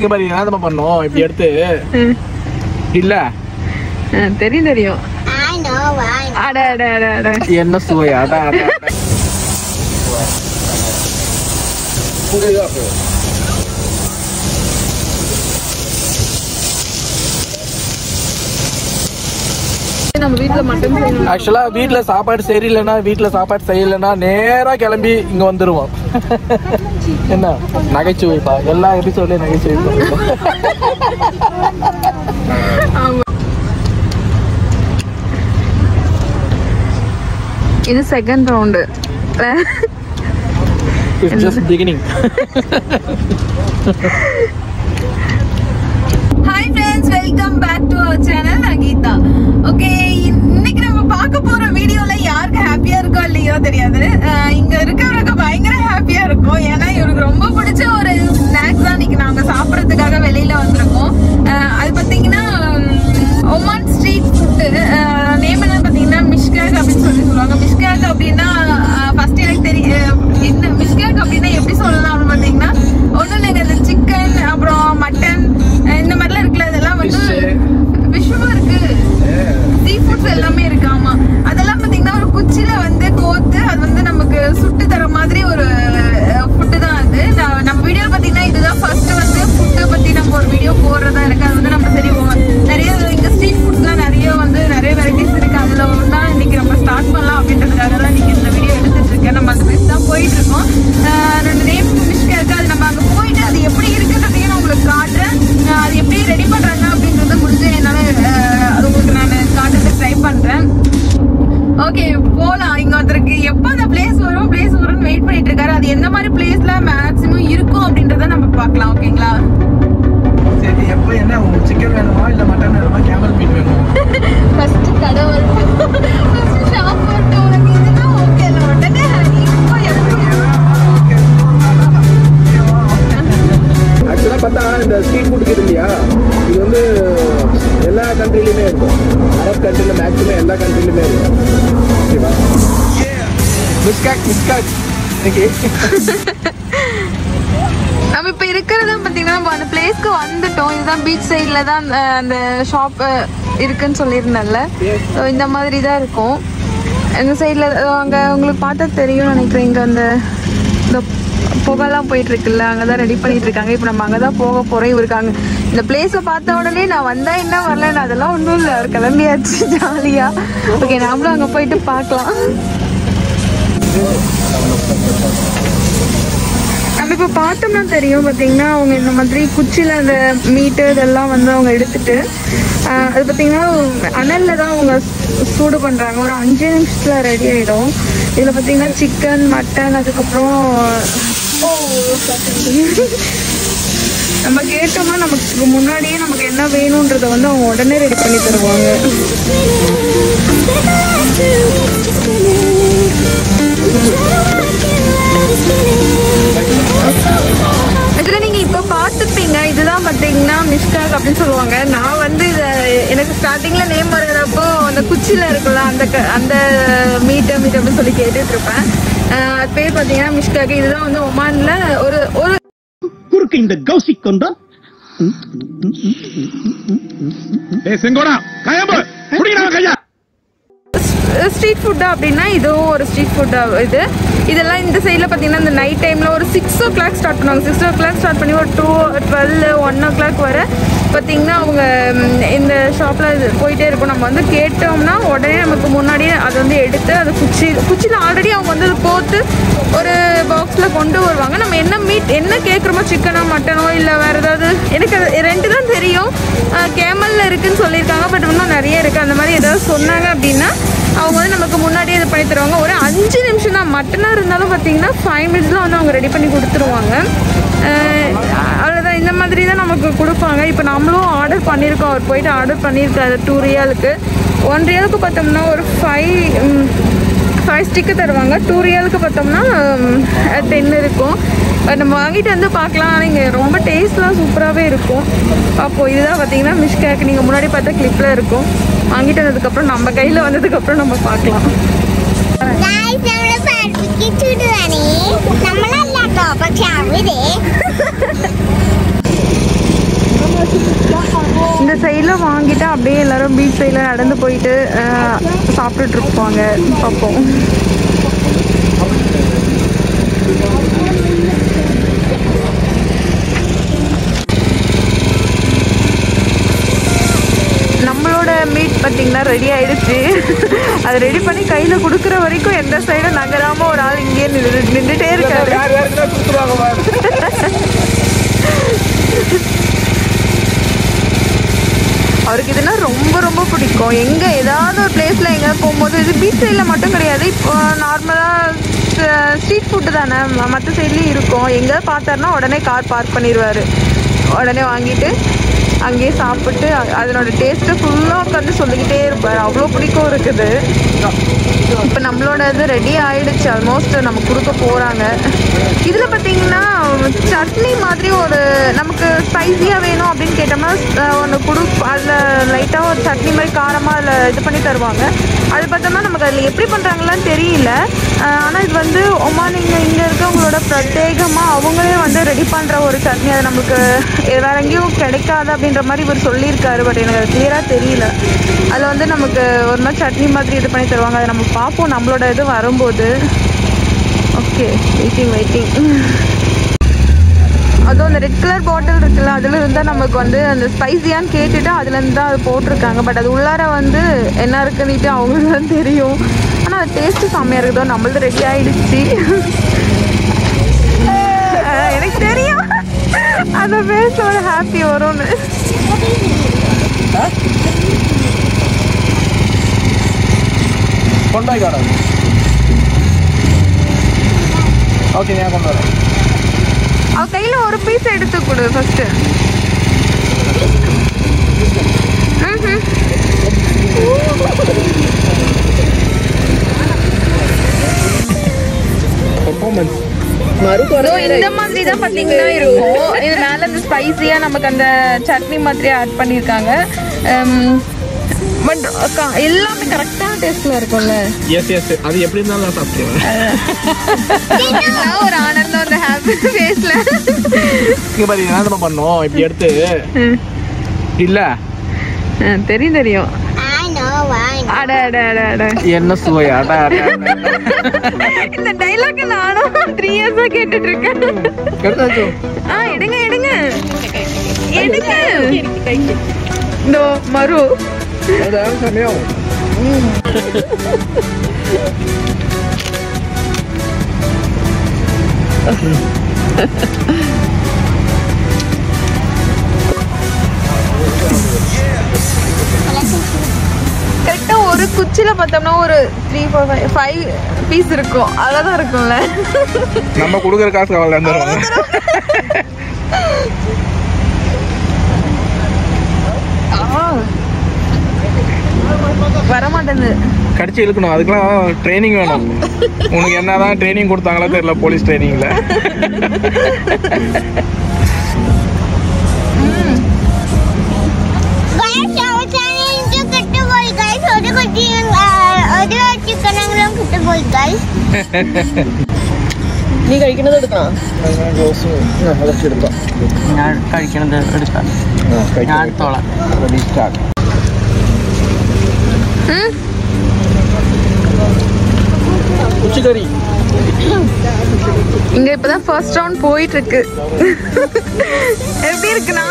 இங்க பாரு என்ன நம்ம பண்ணோம் இப்படி எடுத்து இல்ல ஆ, தெரியும் தெரியும் I know, I know. அட அட அட அட என்ன சுவை அட அட அட. உங்க இதா இருக்கு. நம்ம வீட்ல மட்டன் செய்யணும் ஆக்சுவலா வீட்ல சாப்பாடு சரியில்லைன்னா வீட்ல சாப்பாடு செய்யலைன்னா நேரா கிளம்பி இங்க வந்துருவோம் என்ன நகைச்சுவைப்பா எல்லா எபிசோட்லயும் நகைச்சுவை இது second round it's just beginning hi friends welcome back to our channel நான் கீதா ஓகே இன்னைக்கு நம்ம பார்க்க போற வீடியோல யாருக்கு ஹாப்பியா இருக்கோ இல்லையோ தெரியாது அஹ் இங்க இருக்கிறவங்களுக்கு பயங்கர ஹாப்பியா இருக்கும் ஏன்னா இவருக்கு ரொம்ப பிடிச்ச ஒரு ஸ்நாக்ஸ் தான் இன்னைக்கு நாங்க சாப்பிடறதுக்காக வெளியில வந்திருக்கோம் அஹ் அது பாத்தீங்கன்னா உம், ஒமான் ஸ்ட்ரீட் ஃபுட்டு நேம் என்ன பாத்தீங்கன்னா மிஷ்காக் அப்படின்னு சொல்லி சொல்லுவாங்க மிஷ்காக் அப்படின்னா ஃபர்ஸ்ட் எனக்கு தெரியும் என்ன மிஷ்காக் அப்படின்னா எப்படி சொல்லலாம் அப்படின்னு பாத்தீங்கன்னா ஒண்ணும் இல்லைங்க இந்த சிக்கன் அப்புறம் மட்டன் இந்த மாதிரிலாம் இருக்குல்ல அதெல்லாம் வந்து விஷயமும் இருக்கு சீ ஃபுட்ஸ் எல்லாமே இருக்கு ஆமா அதெல்லாம் பாத்தீங்கன்னா ஒரு குச்சில வந்து கோத்து அது வந்து நமக்கு சுட்டு தர மாதிரி ஒரு ஃபுட்டு தான் அது நான் நம்ம வீடியோ பாத்தீங்கன்னா இதுதான் ஃபர்ஸ்ட் வந்து ஃபுட்டை பத்தி நம்ம ஒரு வீடியோ போடுறதா இருக்கு அது வந்து நம்ம சரி ஓ- நிறைய இங்க ஸ்ட்ரீட் ஃபுட்ஸ்லாம் நிறைய வந்து நிறைய வெரைட்டிஸ் இருக்கு அதுல தான் இன்னைக்கு நம்ம ஸ்டார்ட் பண்ணலாம் அப்படின்றதுக்காக தான் இன்னைக்கு இந்த வீடியோ எடுத்துட்டு இருக்கேன் நம்ம அந்த பேஸ் தான் போயிட்டு இருக்கோம் ஆஹ் ரெண்டு நேம் ஃபினிஷ்க்கு இருக்கு அது நம்ம அங்க போயிட்டு அது எப்படி இருக்குன்றதையும் நான் உங்களுக்கு காட்டுறேன் ஆஹ் அது எப்படி ரெடி பண்றாங்க அப்படின்றத முடிஞ்சு என்னால ஆஹ் அது உங்களுக்கு நான் காட்டுறதுக்கு ட்ரை பண்றேன் ஓகே போலாம் இங்க ஒருத்தருக்கு எப்ப அந்த பிளேஸ் வரும் பிளேஸ் வரும்னு வெயிட் பண்ணிட்டு இருக்காரு அது எந்த மாதிரி பிளேஸ்ல மேக்ஸிமம் இருக்கும் அப்படின்றத நம்ம பார்க்கலாம் ஓகேங்களா சரி எப்போ என்ன உங்களுக்கு சிக்கன் வேணுமா இல்ல மட்டன் வேணுமா கேமல் மீட் வேணுமா ஃபர்ஸ்ட் கடை வரட்டும் ஃபர்ஸ்ட் ஷாப் வரட்டும் உனக்கு இதுதான் ஓகே இல்ல உடனே இப்போ எப்படி ஆக்சுவலாக பார்த்தா இந்த ஸ்ட்ரீட் ஃபுட்டுக்கு இது இல்லையா இது வந்து எல்லா கண்ட்ரிலையுமே இருக்கும் அரப் கண்ட்ரியில் மேக்ஸிமம் எல்லா கண்ட்ரிலையுமே இருக்கும் ஓகேவா மிஸ்காக் மிஸ்காக் இன்னைக்கு நம்ம இப்ப இருக்கிறதா பாத்தீங்கன்னா நம்ம அந்த பிளேஸ்க்கு வந்துட்டோம் இதுதான் பீச் சைட்ல தான் அந்த அந்த ஷாப் இருக்குன்னு சொல்லியிருந்தேன்ல So, இந்த மாதிரி தான் இருக்கும் இந்த சைட்ல அங்க உங்களுக்கு பார்த்தா தெரியும் நினைக்கிறேன் இங்க அந்த இந்த புகைலாம் போயிட்டு இருக்குல்ல அங்கதான் ரெடி பண்ணிட்டு இருக்காங்க இப்போ நம்ம அங்கதான் போக போறோம் இவருக்கு அங்க இந்த பிளேஸ பார்த்த உடனே நான் வந்தா என்ன வரல அதெல்லாம் ஒன்றும் இல்லை அவர் கிளம்பியாச்சு ஜாலியா ஓகே நாமளும் அங்க போயிட்டு பார்க்கலாம் நம்ம இப்போ பார்த்தோம்னா தெரியும் பார்த்தீங்கன்னா அவங்க இந்த மாதிரி குச்சியில் அந்த மீட்டு இதெல்லாம் வந்து அவங்க எடுத்துட்டு ஆஹ் அது பார்த்தீங்கன்னா அனலில் தான் அவங்க சூ- சூடு பண்ணுறாங்க ஒரு அஞ்சு நிமிஷத்தில் ரெடி ஆகிடும் இதில் பார்த்தீங்கன்னா சிக்கன் மட்டன் அதுக்கப்புறம் ஓ, நம்ம கேட்டோம்னா நமக்கு முன்னாடியே நமக்கு என்ன வேணுன்றதை வந்து அவங்க உடனே ரெடி பண்ணி தருவாங்க இதுல நீங்க இப்ப பாத்துப்பீங்க இதுதான் பாத்தீங்கன்னா மிஸ்டாக் அப்படின்னு சொல்லுவாங்க நான் வந்து இத எனக்கு ஸ்டார்டிங்ல நேம் வருகிறப்போ அந்த குச்சில இருக்குல்ல அந்த க- அந்த மீட் மீட் அப்படின்னு சொல்லி கேட்டுட்டு இருப்பேன் அஹ் அது பேர் பாத்தீங்கன்னா மிஸ்டாக் இதுதான் வந்து ஒமான்ல ஒரு ஒரு குறுக்கு இந்த கௌசிக் கொண்டான் ஏய் செங்கோடா கயம்பு புடிங்கடா கையா ஸ்ட்ரீட் ஃபுட்டா அப்படின்னா இதுவும் ஒரு ஸ்ட்ரீட் ஃபுட்டா இது இதெல்லாம் இந்த சைடில் பார்த்தீங்கன்னா இந்த நைட் டைமில் ஒரு சிக்ஸ் ஓ கிளாக் ஸ்டார்ட் பண்ணுவாங்க சிக்ஸ் ஓ கிளாக் ஸ்டார்ட் பண்ணி ஒரு to twelve one o'clock வர பார்த்தீங்கன்னா அவங்க ம், இந்த ஷாப்பில் போயிட்டே இருக்கும் நம்ம வந்து கேட்டோம்னா உடனே நமக்கு முன்னாடியே அதை வந்து எடுத்து அது குச்சி குச்சியில் ஆல்ரெடி அவங்க வந்து அதை கோத்து ஒரு பாக்ஸில் கொண்டு வருவாங்க நம்ம என்ன மீட் என்ன கேட்குறோமோ சிக்கனோ மட்டனோ இல்லை வேறு ஏதாவது எனக்கு அது ரெண்டு தான் தெரியும் கேமலில் இருக்குன்னு சொல்லியிருக்காங்க பட் இன்னும் நிறைய இருக்குது அந்த மாதிரி ஏதாவது சொன்னாங்க அப்படின்னா அவங்க வந்து நமக்கு முன்னாடியே இது பண்ணி தருவாங்க ஒரு அஞ்சு நிமிஷம் தான் மட்டனாக இருந்தாலும் பார்த்தீங்கன்னா ஃபைவ் மினிட்ஸில் வந்து அவங்க ரெடி பண்ணி கொடுத்துருவாங்க அஹ் அவ்வளோதான் இந்த மாதிரி தான் நமக்கு கொடுப்பாங்க இப்போ நம்மளும் ஆர்டர் பண்ணியிருக்கோம் அவர் போயிட்டு ஆர்டர் பண்ணியிருக்காரு டூ ரியாலுக்கு ஒன் ரியாலுக்கு பார்த்தோம்னா ஒரு ஃபைவ் ஃபைவ் ஸ்டிக்கு தருவாங்க டூ ரியலுக்கு பார்த்தோம்னா டென் இருக்கும் பட் நம்ம வாங்கிட்டு வந்து பார்க்கலாம் ஆனால் இங்கே ரொம்ப டேஸ்ட்லாம் சூப்பராகவே இருக்கும் அப்போது இதுதான் பார்த்தீங்கன்னா மிஷ் கேக் நீங்கள் முன்னாடி பார்த்தா கிளிப்பில் இருக்கும் வாங்கிட்டு வந்ததுக்கப்புறம் நம்ம கையில் வந்ததுக்கப்புறம் நம்ம பார்க்கலாம் Guys, നമ്മള് പഠിപ്പിച്ചിടുവാണേ നമ്മളല്ലാട്ടോ പക്ഷെ അവര് இந்த சைடில் வாங்கிட்டு அப்படியே எல்லாரும் பீச் சைடில் நடந்து போயிட்டு அஹ், சாப்பிட்டுட்டு இருப்பாங்க பார்ப்போம் நம்மளோட மீட் பார்த்தீங்கன்னா ரெடி ஆயிடுச்சு அது ரெடி பண்ணி கையில் கொடுக்குற வரைக்கும் எந்த சைடும் நகராம ஒரு ஆள் இங்கேயே நின்று நின்றுட்டே இருக்காரு யார் யாருக்குன்னா கொடுத்துருவாங்க பாரு. அவருக்கு இதுனா ரொம்ப ரொம்ப பிடிக்கும் எங்கே ஏதாவது ஒரு பிளேஸில் எங்கே போகும்போது இது பீச் சைடில் மட்டும் கிடையாது இப்போ நார்மலாக ஸ்ட்ரீட் ஃபுட்டு தானே மற்ற சைட்லேயும் இருக்கும் எங்கே பார்த்தாருன்னா உடனே கார் பார்க் பண்ணிடுவார் உடனே வாங்கிட்டு அங்கேயே சாப்பிட்டு அ- அதனோட டேஸ்ட்டு ஃபுல்லாக உட்காந்து சொல்லிக்கிட்டே இருப்பார் அவ்வளோ பிடிக்கும் இருக்குது இப்போ நம்மளோட இது ரெடி ஆயிடுச்சு ஆல்மோஸ்ட் நம்ம கொடுக்க போகிறாங்க இதில் பார்த்தீங்கன்னா சட்னி மாதிரி ஒரு நமக்கு ஸ்பைசியாக வேணும் அப்படின்னு கேட்டோம்னா அஹ், ஒன்று கொடு அதில் லைட்டாக ஒரு சட்னி மாதிரி காரமாக அதில் இது பண்ணி தருவாங்க அது பார்த்தோம்னா நமக்கு அதில் எப்படி பண்ணுறாங்களான்னு தெரியல ஆனால் இது வந்து ஒமானிங்க இங்கே இருக்கவங்களோட பிரத்யேகமாக அவங்களே வந்து ரெடி பண்ணுற ஒரு சட்னி அது நமக்கு வேற எங்கேயும் கிடைக்காது அப்படின்ற மாதிரி இவர் சொல்லியிருக்காரு பட் எனக்கு அது கிளியராக தெரியல அதில் வந்து நமக்கு ஒரு மாதிரி சட்னி மாதிரி இது பண்ணி தருவாங்க அதை நம்ம பார்ப்போம் நம்மளோட இது வரும்போது ஓகே வெயிட்டிங் வெயிட்டிங் அதுவும் அந்த ரெட் கலர் பாட்டில் இருக்குல்ல அதில் இருந்தால் நமக்கு வந்து அந்த ஸ்பைசியான்னு கேட்டுட்டு அதுலேருந்து தான் அது போட்டிருக்காங்க பட் அது உள்ளார வந்து என்ன இருக்குன்னுட்டு அவங்களுக்கு தான் தெரியும் ஆனால் அது டேஸ்ட்டு செம்மையாக இருக்குதோ நம்மளது ரெடி ஆயிடுச்சு அஹ் எனக்கு தெரியும் அந்த பேச ஒரு ஹாப்பி வரும்னு കൊണ്ടുപോയി കാണാം ഓക്കെ ഞാൻ കൊണ്ടുവരാം அவ கையில் ஒரு பீஸ் எடுத்து கொடு ஃபஸ்ட்டு പെർഫോമൻസ് ஸோ இந்த மாதிரி தான் பார்த்தீங்கன்னா இருக்கும் இது மேலே இந்த ஸ்பைசியாக நமக்கு அந்த சட்னி மாதிரி ஆட் பண்ணியிருக்காங்க பட் எல்லாமே கரெக்டான டேஸ்ட்டில் இருக்கும்ல எஸ் எஸ் அது எப்படி இருந்தாலும் நான் சாப்பிடுவேன் இதெல்லாம் ஒரு ஆனந்தம் அந்த ஹாப்பி ஃபேஸில் இங்க பாரு என்ன நம்ம பண்ணோம் இப்படி எடுத்து இல்ல தெரியும் தெரியும் I know, I know. அட அட அட அட என்ன சுவை அட அட அட. இந்த டைலாக் நானும் த்ரீ இயர்ஸாக கேட்டுட்டு இருக்கேன் எடுத்தாச்சு ஆ எடுங்க எடுங்க எடுங்க இதோ மரு அதான் சமயம் கரெக்டா ஒரு குச்சியில பார்த்தோம்னா ஒரு three four five five piece இருக்கும் அழகா இருக்கும்ல நம்ம கொடுக்குற காசு அவள் தந்துடுவாங்க வர மாட்டேங்குது கடிச்சு இழுக்கணும் அதுக்கெல்லாம் ட்ரைனிங் வேணும் உனக்கு என்னதான் ட்ரைனிங் கொடுத்தாங்களோ தெரியல போலீஸ் ட்ரைனிங்ல Guys, our channel itu ketebal guys. Ada kucing, ada chicken yang belum ketebal guys. നീ കഴിക്കുന്നത് എടുക്കണം എടുക്കാം ഞാൻ കഴിക്കണത് എടുക്കാം ഞാൻ എടുത്തോളാം உச்சிக்கறி இங்க இப்பதான் ஃபர்ஸ்ட் ரவுண்ட் போயிட்டு இருக்கு எப்படி இருக்குண்ணா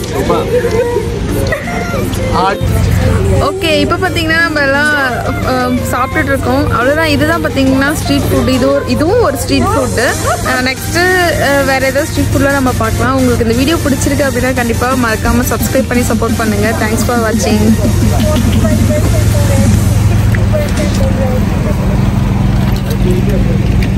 ஓகே இப்போ பார்த்தீங்கன்னா நம்ம எல்லாம் அஹ், சாப்பிட்டுட்டு இருக்கோம் அவ்வளோதான் இதுதான் பார்த்தீங்கன்னா ஸ்ட்ரீட் ஃபுட் இது ஒரு இதுவும் ஒரு ஸ்ட்ரீட் ஃபுட்டு நெக்ஸ்ட்டு வேறு ஏதாவது ஸ்ட்ரீட் ஃபுட்டில் நம்ம பார்க்கலாம் உங்களுக்கு இந்த வீடியோ பிடிச்சிருக்கு அப்படின்னா கண்டிப்பாக மறக்காமல் சப்ஸ்கிரைப் பண்ணி சப்போர்ட் பண்ணுங்கள் தேங்க்ஸ் ஃபார் வாட்சிங் Thank